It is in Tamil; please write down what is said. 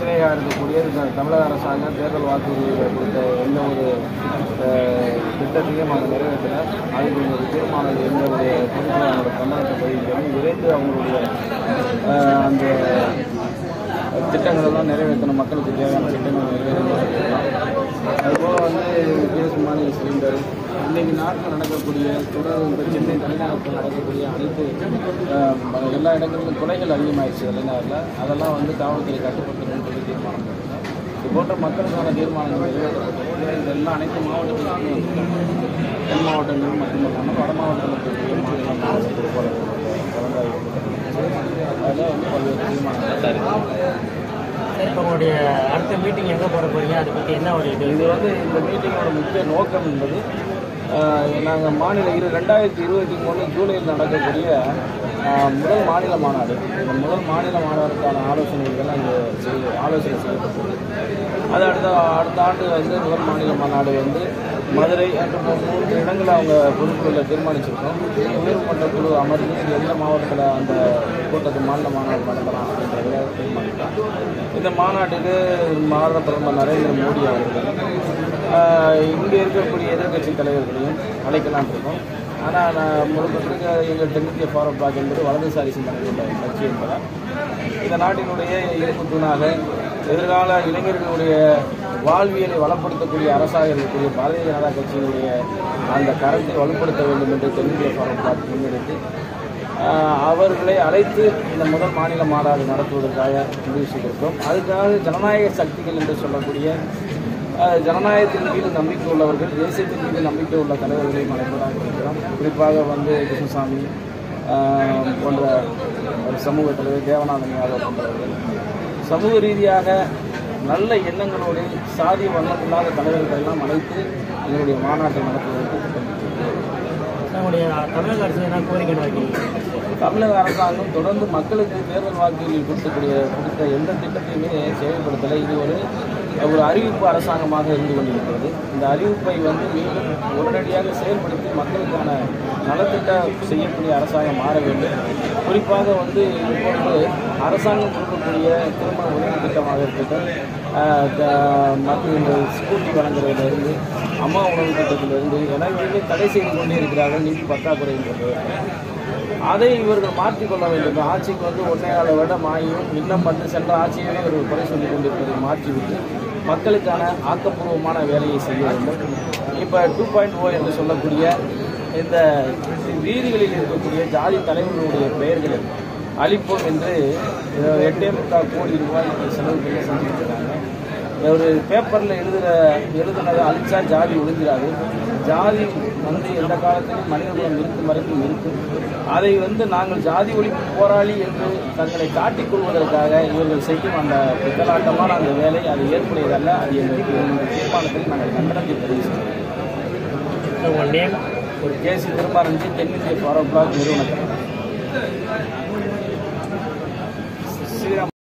பிரச்சனையாக இருக்கக்கூடிய இந்த தமிழக அரசாங்கம் தேர்தல் வாக்குறுதிகளை கொடுத்த எந்த ஒரு அஹ், திட்டத்தையும் அவங்க நிறைவேற்றல அதுக்கு ஒரு தீர்மானம் எந்த ஒரு பொதுமக்கள் அவங்களோட கவனத்தை பதிவு விரைந்து அவங்களுடைய அஹ், அந்த திட்டங்கள் எல்லாம் நிறைவேற்றணும் மக்களுக்கு தேவையான திட்டங்கள் நிறைவேற்றணும் அதுபோல் வந்து கேஸ் மாநில சிலிண்டர் இன்னைக்கு நாட்டில் நடக்கக்கூடிய தொடர் இந்த சென்னை தலைநகரத்தில் நடக்கக்கூடிய அனைத்து அஹ், எல்லா இடங்களிலும் கொலைகள் அதிகமாகிடுச்சு தலைநகரில் அதெல்லாம் வந்து காவல்துறை கட்டுப்படுத்தணும்னு சொல்லி தீர்மானம் பண்ணிருக்கோம். இது போன்ற மக்களுக்கான தீர்மானங்கள் நிறைவேற்றப்பட்டு இந்த எல்லா அனைத்து மாவட்டங்களுக்கும் வந்துருக்காங்க. தென் மாவட்டங்களும் மட்டுமல்லாமல் வட மாவட்டங்களுக்கு இருக்கக்கூடிய மாநில மாவட்ட பொறுப்பாளர்களுடைய கலந்தாய்வு அதில் வந்து பல்வேறு தீர்மானங்கள் சரி இப்போ உங்களுடைய அடுத்த மீட்டிங் எங்கே போட போறீங்க அதை பற்றி என்ன ஒரு இது இது வந்து இந்த மீட்டிங்கோட முக்கிய நோக்கம் என்பது நாங்கள் மாநில இரு ரெண்டாயிரத்தி இருபத்தி மூணு ஜூலையில் நடக்கக்கூடிய ஆஹ், முதல் மாநில மாநாடு இந்த முதல் மாநில மாநாடுக்கான ஆலோசனைகள் அங்கே செய்ய ஆலோசனை செய்யப்பட்டது அது அடுத்த அடுத்த ஆண்டு வந்து முதல் மாநில மாநாடு வந்து மதுரை என்ற மூ- மூன்று இடங்களை அவங்க பொதுக்குழுவில் தீர்மானிச்சிருக்கோம் உயர்மட்ட குழு அமர்ந்து இது எந்த மாவட்டத்தில் அந்த கூட்டத்தை மாநில மாநாடு நடத்தலாம் அப்படின்றத தீர்மானிக்கலாம் இந்த மாநாட்டுக்கு பாரத பிரதமர் நரேந்திர மோடி அவர்கள் இங்கே இருக்கக்கூடிய எதிர்க்கட்சி தலைவர்களையும் அழைக்கலாம் இருக்கோம் ஆனால் நான் முழுக்க எங்கள் தென்னிந்திய ஃபாரம் பிளாக் என்பது வலதுசாரி சிந்தனை கொண்ட கட்சி என்பதால் இந்த நாட்டினுடைய இருப்பு தூணாக எதிர்கால இளைஞர்களுடைய வாழ்வியலை வளப்படுத்தக்கூடிய அரசாக இருக்கக்கூடிய பாரதிய ஜனதா கட்சியினுடைய அந்த கரத்தை வலுப்படுத்த வேண்டும் என்று தென்னிந்திய ஃபாரம் பிளாக் முன்னெடுத்து ஆஹ் அவர்களை அழைத்து இந்த முதல் மாநில மாநாடு நடத்துவதற்காக முடிவு செய்திருக்கிறோம் அதுக்காக ஜனநாயக சக்திகள் என்று சொல்லக்கூடிய ஆஹ் ஜனநாயகத்தின் மீது நம்பிக்கை உள்ளவர்கள் தேசியத்தின் மீது நம்பிக்கை உள்ள தலைவர்களையும் அழைப்பதாக இருக்கிறோம் குறிப்பாக வந்து கிருஷ்ணசாமி ஆஹ் போன்ற ஒரு சமூக தலைவர் தேவநாதன் யாதவ் போன்றவர்கள் சமூக ரீதியாக நல்ல எண்ணங்களோடு சாதி வண்ணம் இல்லாத தலைவர்கள் எல்லாம் அழைத்து எங்களுடைய மாநாட்டை நடத்துவதற்கு திட்டமிட்டிருக்கிறோம். நம்முடைய தமிழக அரசு என்ன கோரிக்கை வைக்கிறீங்க தமிழக அரசாங்கம் தொடர்ந்து மக்களுக்கு தேர்தல் வாக்குறுதியில் கொடுக்கக்கூடிய கொடுத்த எந்த திட்டத்தையுமே செயல்படுத்தலை இது ஒரு ஒரு அறிவிப்பு அரசாங்கமாக இருந்து கொண்டிருக்கிறது இந்த அறிவிப்பை வந்து மீண்டும் உடனடியாக செயல்படுத்தி மக்களுக்கான நலத்திட்ட செய்யக்கூடிய அரசாங்கம் மாற வேண்டும் குறிப்பாக வந்து இது போன்று அரசாங்கம் கொடுக்கக்கூடிய திருமண உதவி திட்டமாக இருக்கட்டும் ஆஹ் த- மற்ற இந்த ஸ்கூட்டி வழங்குறதுலேருந்து அம்மா உணவு திட்டத்திலிருந்து எல்லாத்தையுமே தடை செய்து கொண்டே இருக்கிறார்கள் நிதி பற்றாக்குறைன்றது அதை இவர்கள் மாற்றிக்கொள்ள வேண்டும் இந்த ஆட்சிக்கு வந்து ஒன்னே கால வருடம் ஆகியும் இன்னும் வந்து சென்ற ஆட்சியவே ஒரு குறை சொல்லிக் கொண்டிருப்பதை மாற்றிவிட்டு மக்களுக்கான ஆக்கப்பூர்வமான வேலையை செய்ய வேண்டும் இப்போ டூ பாயிண்ட் ஓ என்று சொல்லக்கூடிய இந்த வீதிகளில் இருக்கக்கூடிய ஜாதி தலைவர்களுடைய பெயர்களை அளிப்போம் என்று அஹ், எட்டே முக்கால் கோடி ரூபாய் செலவு பண்ணி செஞ்சுருக்கிறாங்க ஒரு பேப்பரில் எழுதுகிற எழுதுனதை அழிச்சா ஜாதி ஒழிஞ்சிடாது ஜாதி வந்து எந்த காலத்திலும் மனிதகுலம் இருக்கும் வரைக்கும் இருக்கும் அதை வந்து நாங்கள் ஜாதி ஒழிப்பு போராளி என்று தங்களை காட்டிக் கொள்வதற்காக இவர்கள் செய்யும் அந்த பித்தலாட்டமான அந்த வேலை அது ஏற்புடையதல்ல அது எங்களுக்கு இந்த தீர்மானத்தில் நாங்கள் கண்டனத்தை தெரிவிக்கிறோம் உங்கள் நேம் ஒரு கேசி திருமாரஞ்சி தென்னிந்திய ஃபாரம் பிளாக் நிறுவனத்தில் ஸ்ரீராம்